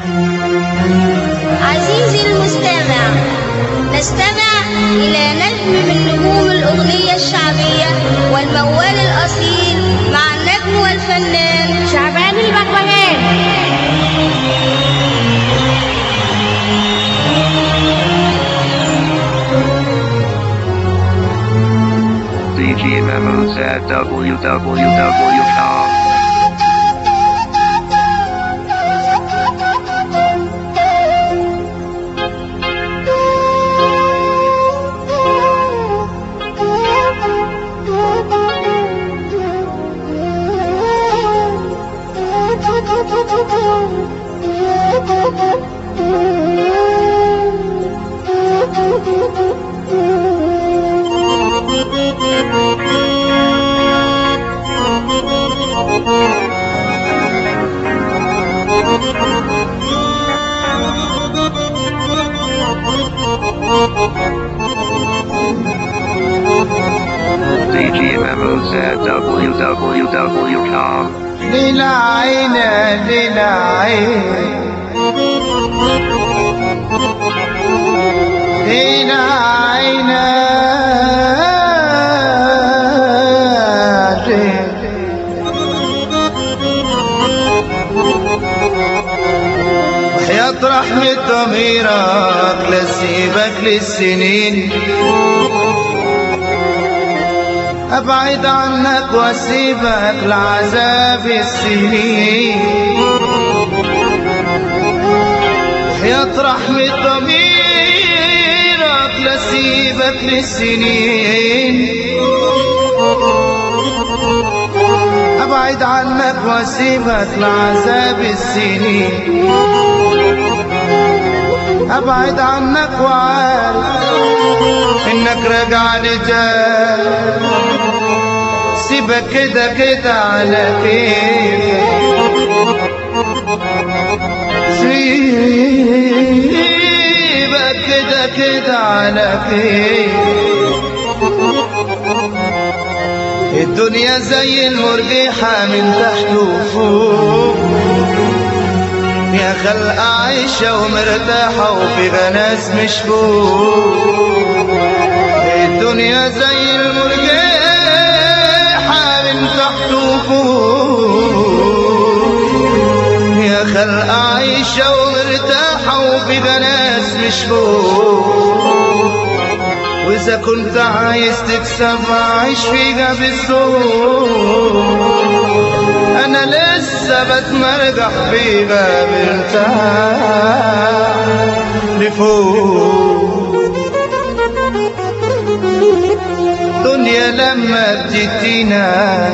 عزيزي المستمع نستمع إلى نجم من نجوم الأغنية الشعبية والموال الأصيل مع النجم والفنان شعبان البغبغان DJ Memos at www.com. DJ Memos at www.com. ليلى عينا ليلى عين ليلى عينا وحياة رحمة ضميرك لسيبك للسنين أبعد عنك وأسيبك لعذاب السنين حياة رحمة ضميرك لسيبك للسنين أبعد عنك وأسيبك لعذاب السنين أبعد عنك وعارف إنك راجع لجال سيبك كده كده على كيفك سيبك كده كده على كيفك الدنيا زي المرجحة من تحت وفوق يا خلق عايشة ومرتاحة وفي ناس مش فوق الدنيا زي المرجحة من تحت وفوق يا خلق عايشة ومرتاحة وفي ناس مش فوق وإذا كنت عايز تكسب عيش فيها بالذوق أنا لسه بتمرجح فيها مرتاح لفوق دنيا لما بتدينا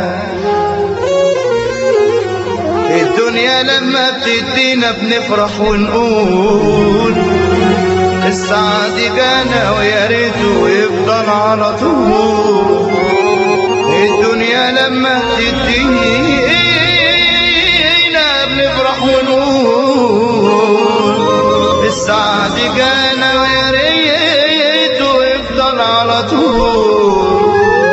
الدنيا لما بتدينا بنفرح ونقول السعد جانا ويا ريته يفضل على طول الدنيا لما تدينا بنفرح ونقول السعد جانا ويا ريته يفضل على طول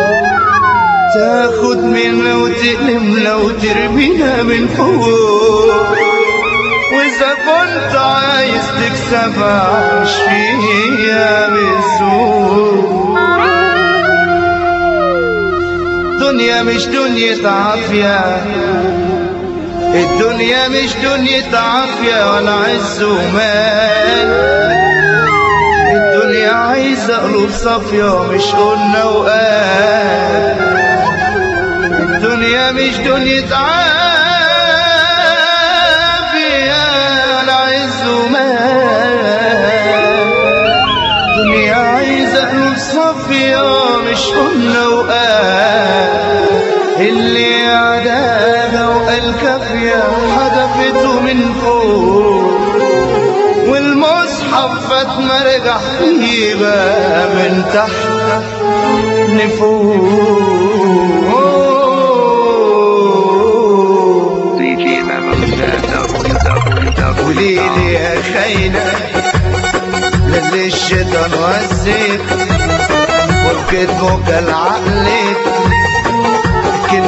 تاخد منا وتقلم لو ترمينا من فوق وإذا كنت عايز تكسب عيش فيها بالسوق دنيا مش دنيا عافية الدنيا مش دنيا عافية ولا عز ومال الدنيا عايزة قلوب صافية مش قلنا وقال الدنيا مش دنيا عافية ولا عز ومال الدنيا عايزة قلوب صافية مش قلنا وقال اللي عداها وقال كافية حدفته من فوق والمصحف فات مرجع يبقى من تحت لفوق DJ Memos at www.com. وليلي يا خاينة للي الشيطان وزيك وبكتبك العقلك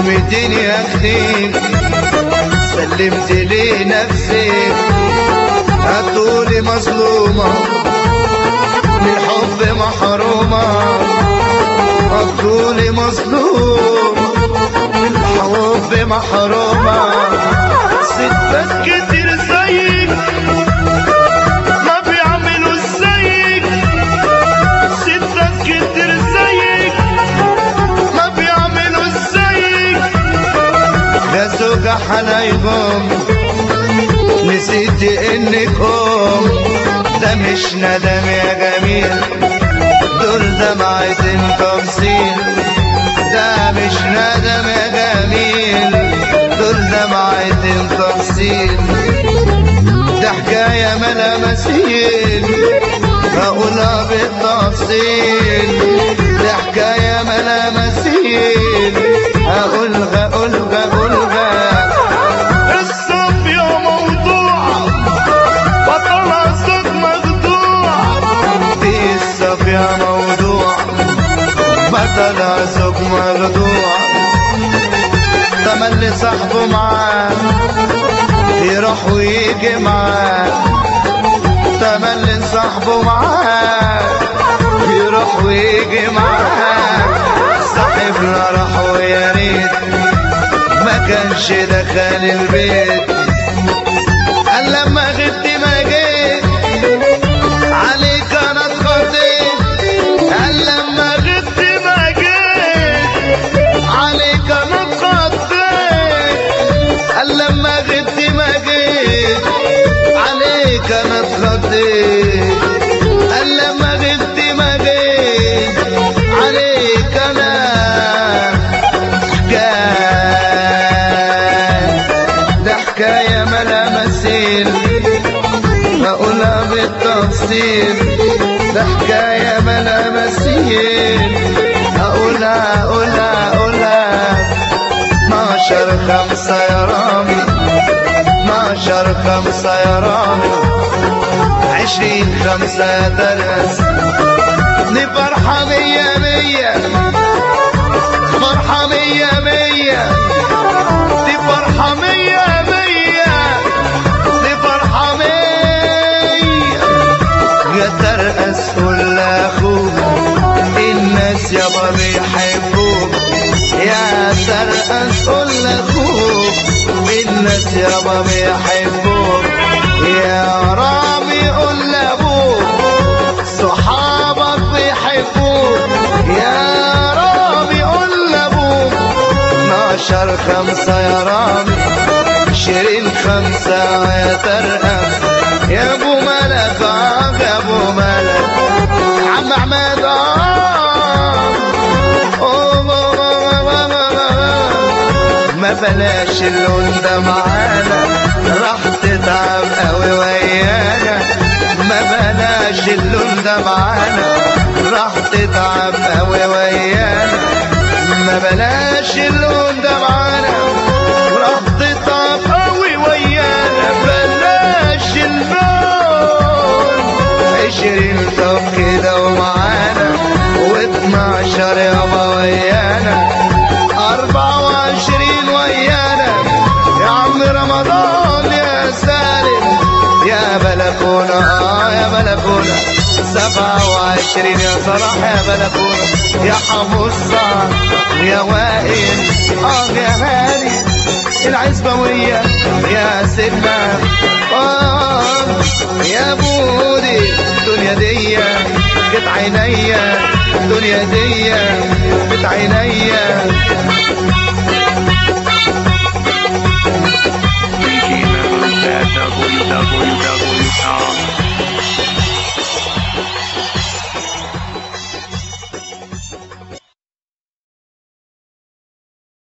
كلمتين ياخديك سلمت لي نفسك مظلومة من الحب محرومة أطولي مظلوم من الحب محرومة ستات كتير زيك ما بيعملوا زيك ستات كتير زيك ما بيعملوا زيك يا زوجة حلايبهم نسيت انك ام ده مش ندم يا جميل دول دمعة تمثيل ده مش ندم يا جميل دول دمعة تمثيل ده حكاية ملا مثيل هقولها بالتفصيل ده حكاية ملا مثيل هقولها قولها قولها الصافية موضوع بطلها صوت مخدوع دي الصافية موضوع بطلها صوت مخدوع تملي صاحبه معاه يروح ويجي معاه تملي صاحبه معاه يروح ويجي معاه صاحبنا راح ويا ريت ما كانش دخل البيت قال لما غبت ما جيت عليك انا اتخضيت قال لما غبت ما جيت عليك انا اتخضيت قال لما غبت ما جيت عليك انا اتخضيت قال لما غبت ما جيت عليك انا حكاية ده حكاية ملا مثيل هقولها بالتفصيل ده حكاية ملا مثيل هقولها هقولها هقولها 12 خمسة يا رامي 12 خمسة يا رامي 20 خمسة يا درس دي فرحة مية مية فرحة مية مية دي فرحة مية مية دي فرحة مية يا ترقص كل اخوك الناس يابا بيحبوك يا ترقص كل اخوك الناس يابا بيحبوك يا رامي قول لابوك صحابك بيحبوك يا رامي قول لابوك 12 خمسة يا رامي عشرين خمسة يا ترقص يا ابو ملك آه يا ابو ملك عم احمد آه أوه، أوه، أوه، أوه، أوه. ما بلاش اللون ده معانا راح تتعب قوي ويانا ما بلاش اللون ده معانا راح تتعب قوي ويانا ما بلاش اللون ده معانا راح تتعب قوي ويانا بلاش اللون عشرين طب كده ومعانا واتناشر يابا ويانا أربعة وعشرين ويانا يا عم رمضان يا سالم يا بلكونة آه يا بلكونة سبعة وعشرين يا صلاح يا بلكونة يا حمصة يا وائل آه يا هاني العزبوية يا سيدنا آه يا بودي الدنيا دي جت عينيا الدنيا دي جت عينيا